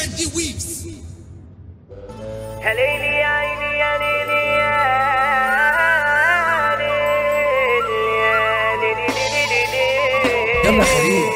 جدي ويفز يا ليلي يا عيني يا ليلي يا ليلي يا ليلي ليلي ليلي. يلا خليل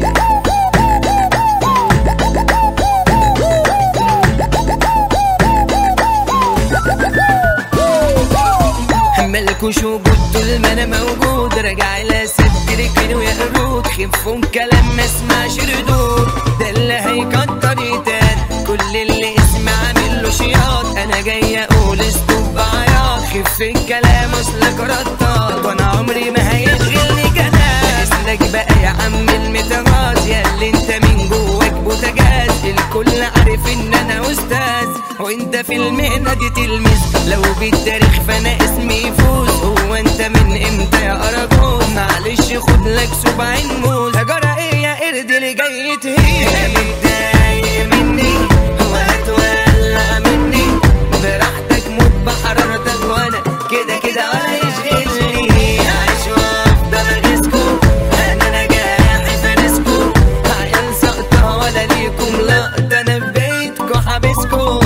ملكوش وجود طول ما انا موجود راجع لاسد رجلي ويا قرود خفوا كلام ما اسمعش ردود ده اللي هيكتر يتان كل اللي اسمع عامل له شياط انا جاي اقول استوب بعياط خف الكلام اصلك رطاط وانا عمري ما هيشغلني كلام اسلك بقى يا عم المتغاز يا اللي انت من جواك بوتجاز الكل عارف ان انا استاذ وانت في المهنه دي تلميذ لو بالتاريخ فانا اسمي يفوز هو انت من امتى يا اراجوز معلش خد لك سبعين موز هجرى ايه يا قرد اللي جاي تهين متضايق مني هو هتولع مني براحتك موت بحرارتك وانا كده كده ولا يشغلني عايش وافضل اغيظكم انا نجاحي فارسكم عيال سقطة ولا ليكم لقطة انا في بيتكم حابسكم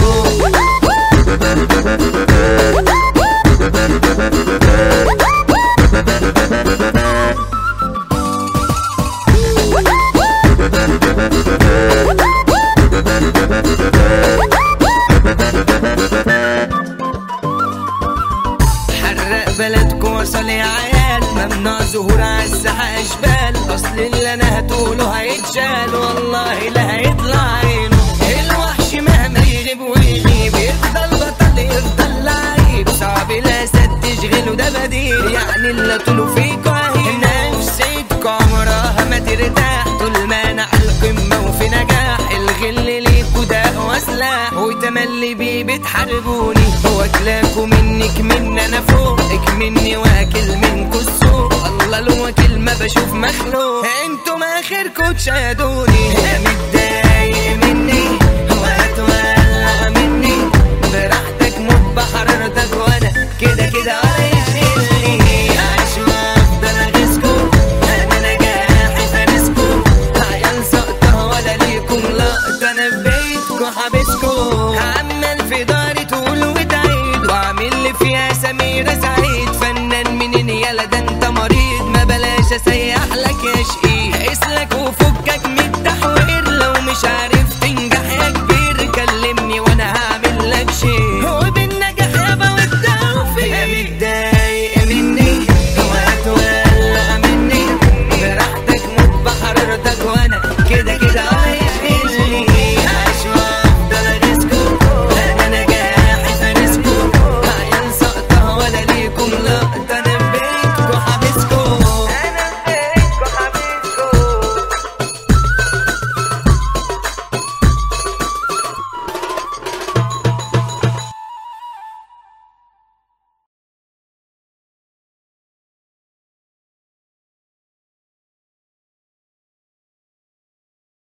حرق بلدكم وصل يا عيال ممنوع ظهور على الساحة اشبال اصل اللي انا هتقوله هيتشال والله لا هيطلع عينه الوحش مهما يغيب ويغيب يفضل بطل يفضل لعيب صعب الاسد تشغله ده بديل يعني اللي طوله فيكوا هين نفسيتكوا عمرها ما ترتاح طول ما انا على القمة وفي نجاح الغل ليكوا ده وسلاح وتملي بيه بتحاربوني واكلاكوا منك من انا فوقك مني واكل منكوا السوق الله الوكيل ما بشوف مخلوق انتم اخركوا تشاهدوني متضايق مني وهتولع مني براحتك موت بحرارتك وانا كده كده ولا يشغلني عايش وافضل اغيظكوا انا نجاحي فارسكوا عيال سقطة ولا ليكم لقطة انا في بيتكوا حابسكوا عمال في داري تقول وتعيد واعمل اللي فيها سميرة سعيد